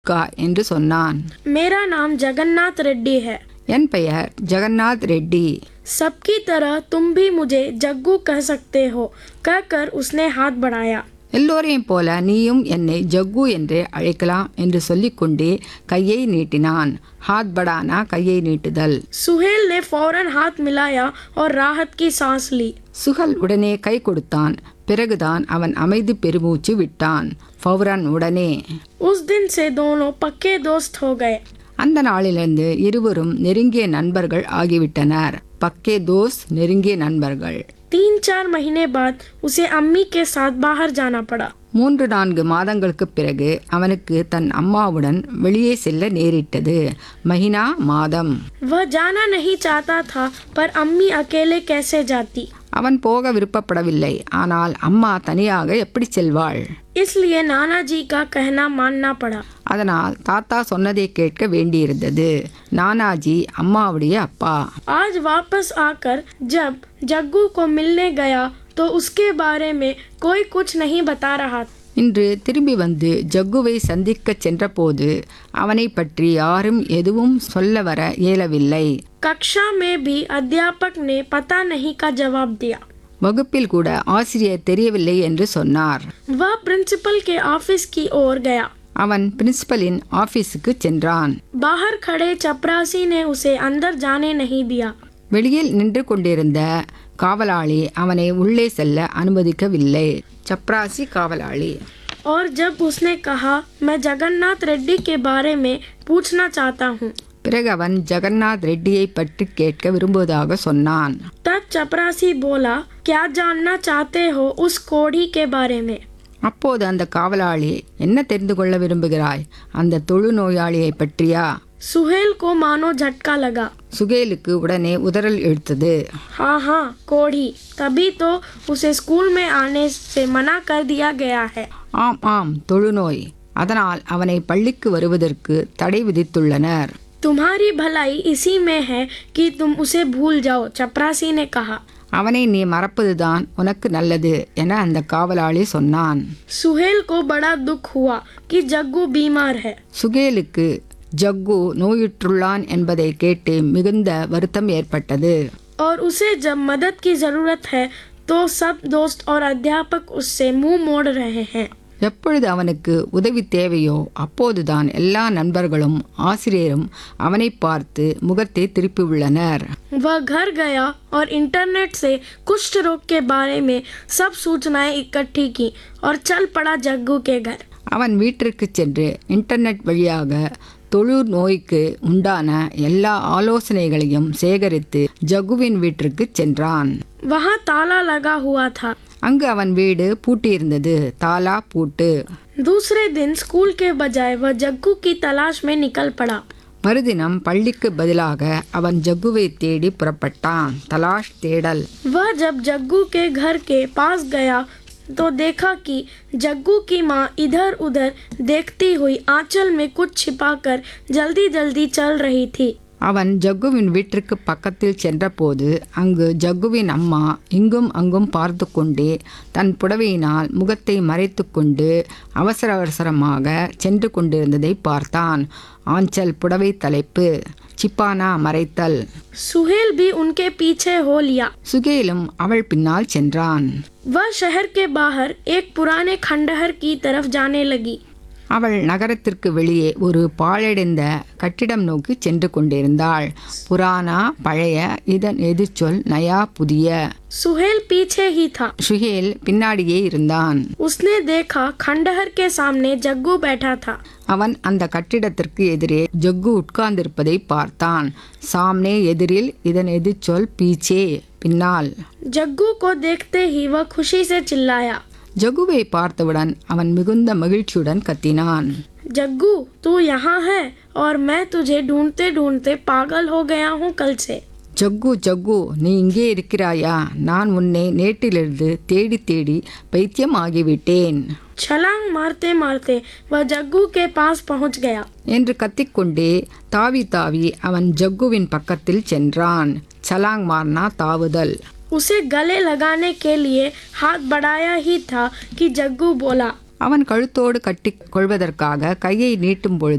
கா என்று சொன்னான் मेरा नाम जगन्नाथ रेड्डी है என் பெயர் ஜெகநாத் ரெட்டி सबकी तरह तुम भी मुझे जग्गू कह सकते हो कहकर उसने हाथ बढ़ाया எல்லோரையும் போல நீயும் என்னை ஜக்கு என்றே அழைக்கலாம் என்று சொல்லிக்கொண்டே கையை நீட்டினான் ஹாத் படானா கையை நீட்டுதல் सुहेल ने फौरन हाथ मिलाया और राहत की सांस ली சுகல் உடனே கை கொடுத்தான் பிறகுதான் அவன் அமைதி பெருமூச்சு விட்டான் ஃபௌரன் உடனே उस दिन से दोनों पक्के दोस्त हो गए அந்த நாளிலிருந்து இருவரும் நெருங்கிய நண்பர்கள் ஆகிவிட்டனர் பக்கே தோஸ் நெருங்கிய நண்பர்கள் तीन चार महीने बाद उसे अम्मी के साथ बाहर जाना पड़ा மூன்று நான்கு மாதங்களுக்கு பிறகு அவனுக்கு தன் அம்மாவுடன் வெளியே செல்ல நேரிட்டது மஹினா மாதம் वह जाना नहीं चाहता था पर अम्मी अकेले कैसे जाती அவன் போக விருப்பப்படவில்லை ஆனால் அம்மா தனியாக எப்படி செல்வாள் इसलिए नाना जी का कहना मानना पड़ा அதனால் தாத்தா சொன்னதை கேட்க வேண்டியிருந்தது நானாஜி அம்மாவுடைய அப்பா आज वापस आकर जब जग्गू को मिलने गया तो उसके बारे में कोई कुछ नहीं बता रहा இன்று திரும்பி வந்து ஜக்குவை சந்திக்கச் சென்றபோது அவனை பற்றி யாரும் எதுவும் சொல்ல வர இயலவில்லை कक्षा में भी अध्यापक ने पता नहीं का जवाब दिया வகுப்பில் கூட ஆசிரியர் தெரியவில்லை என்று சொன்னார் वह प्रिंसिपल के ऑफिस की ओर गया அவன் பிரின்சிபலின் ஆபீஸுக்கு சென்றான் बाहर खड़े चपरासी ने उसे अंदर जाने नहीं दिया வெளியில் நின்று கொண்டிருந்த காவலாளி அவனை உள்ளே செல்ல அனுமதிக்கவில்லை சப்ராசி காவலாளி और जब उसने कहा मैं जगन्नाथ रेड्डी के बारे में पूछना चाहता हूँ பிறகு அவன் ஜெகநாத் ரெட்டியை பற்றி கேட்க விரும்புவதாக சொன்னான் तब चपरासी बोला क्या जानना चाहते हो उस कोढ़ी के बारे में அப்போது அந்த காவலாளி என்ன தெரிந்து கொள்ள விரும்புகிறாய் அந்த தொழுநோயாளியை பற்றியா सुहेल को मानो झटका लगा சுகேலுக்கு உடனே உதறல் இழுத்தது हाँ हाँ कोढ़ी तभी तो उसे स्कूल में आने से मना कर दिया गया है ஆம் ஆம் தொழுநோய் அதனால் அவனை பள்ளிக்கு வருவதற்கு தடை விதித்துள்ளனர் तुम्हारी भलाई इसी में है कि तुम उसे भूल जाओ चपरासी ने कहा அவனை நீ மறப்பதுதான் உனக்கு நல்லது என அந்த காவலாளி சொன்னான் सुहेल को बड़ा दुख हुआ कि जग्गू बीमार है சுகேலுக்கு ஜக்கு நோயுற்றுள்ளான் என்பதை கேட்டு மிகுந்த வருத்தம் ஏற்பட்டது और उसे जब मदद की जरूरत है तो सब दोस्त और अध्यापक उससे मुंह मोड़ रहे हैं எப்பொழுது அவனுக்கு உதவி தேவையோ அப்போதுதான் எல்லா நண்பர்களும் ஆசிரியரும் அவனை பார்த்து முகத்தை திருப்பியுள்ளனர் वह घर गया और इंटरनेट से कुष्ठ रोग के बारे में सब सूचनाएं इकट्ठी की और चल पड़ा जग्गू के घर அவன் வீட்டிற்கு சென்று இன்டர்நெட் வழியாக தொழு நோய்க்கு உண்டான எல்லா ஆலோசனைகளையும் சேகரித்து ஜகுவின் வீட்டிற்கு சென்றான் वहाँ ताला लगा हुआ था அங்கு அவன் வீடு பூட்டியிருந்தது தாலா பூட்டு दूसरे दिन स्कूल के बजाय वह जग्गू की तलाश में निकल पड़ा மறுதினம் பள்ளிக்கு பதிலாக அவன் ஜக்குவை தேடி புறப்பட்டான் தலாஷ் தேடல் वह जब जग्गू के घर के पास गया तो देखा कि जग्गू की माँ इधर उधर देखती हुई आंचल में कुछ छिपाकर जल्दी जल्दी चल रही थी அவன் ஜக்குவின் வீட்டிற்கு பக்கத்தில் சென்றபோது அங்கு ஜக்குவின் அம்மா இங்கும் அங்கும் பார்த்து கொண்டே தன் புடவையினால் முகத்தை மறைத்து கொண்டு அவசர அவசரமாக சென்று கொண்டிருந்ததை பார்த்தான் ஆஞ்சல் புடவை தலைப்பு சிப்பானா மறைத்தல் सुहेल भी उनके पीछे हो लिया சுகேலும் அவள் பின்னால் சென்றான் वह शहर के बाहर एक पुराने खंडहर की तरफ जाने लगी அவள் நகரத்திற்கு வெளியே ஒரு பாழடைந்த கட்டிடம் நோக்கி சென்று கொண்டிருந்தாள் புராணா பழைய இதன் எதிர்ச்சொல் நயா புதிய सुहेल पीछे ही था சுஹேல் பின்னாடியே இருந்தான் उसने देखा खंडहर के सामने जग्गू बैठा था அவன் அந்த கட்டிடத்திற்கு எதிரே ஜக்கு உட்கார்ந்திருப்பதை பார்த்தான் சாம்னே எதிரில் இதன் எதிர்ச்சொல் பீச்சே பின்னால் जग्गू को देखते ही वह खुशी से चिल्लाया ஜகுவை பார்த்தவுடன் அவன் மிகுந்த மகிழ்ச்சியுடன் கத்தினான் जग्गू तू यहाँ है और मैं तुझे ढूंढते ढूंढते पागल हो गया हूँ कल से ஜக்கு ஜக்கு நீ இங்கே இருக்கிறாயா நான் உன்னை நேற்றிலிருந்து தேடி தேடி பைத்தியம் ஆகிவிட்டேன் छलांग मारते मारते वह जग्गू के पास पहुँच गया என்று கத்திக்கொண்டே தாவி தாவி அவன் ஜக்குவின் பக்கத்தில் சென்றான் சலாங் மார்னா தாவுதல் उसे गले लगाने के लिए हाथ बढ़ाया ही था कि जग्गू बोला அவன் கழுத்தோடு கட்டி கொள்வதற்காக கையை நீட்டும் பொழுது